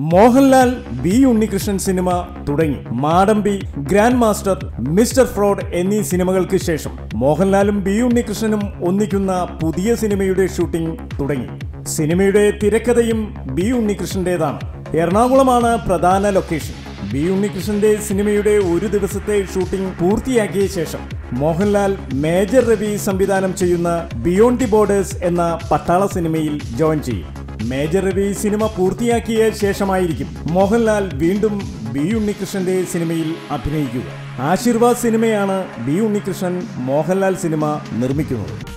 Mohanlal B Unnikrishnan cinema തുടങ്ങി Madampi Grand Master Mister Fraud എന്നീ സിനിമകൾക്ക് ശേഷം മോഹൻലാലും ബി ഉണ്ണികൃഷ്ണനും ഒന്നിക്കുന്ന പുതിയ സിനിമയുടെ ഷൂട്ടിംഗ് തുടങ്ങി സിനിമയുടെ തിരക്കഥയും ബി ഉണ്ണികൃഷ്ണന്റേതാണ് എറണാകുളമാണ് പ്രധാന ലൊക്കേഷൻ ബി ഉണ്ണികൃഷ്ണന്റെ സിനിമയുടെ ഒരു ദിവസത്തെ ഷൂട്ടിംഗ് പൂർത്തിയാക്കിയ ശേഷം മോഹൻലാൽ മേജർ രവി സംവിധാനം ചെയ്യുന്ന ബിയോണ്ട് ദി ബോർഡേഴ്സ് എന്ന പട്ടാള സിനിമയിൽ ജോയിൻ ചെയ്യും മേജർ രവി സിനിമ പൂർത്തിയാക്കിയ ശേഷമായിരിക്കും മോഹൻലാൽ വീണ്ടും ബി ഉണ്ണികൃഷ്ണന്റെ സിനിമയിൽ അഭിനയിക്കുക ആശീർവാദ് സിനിമയാണ് ബി ഉണ്ണികൃഷ്ണൻ മോഹൻലാൽ സിനിമ നിർമ്മിക്കുന്നത്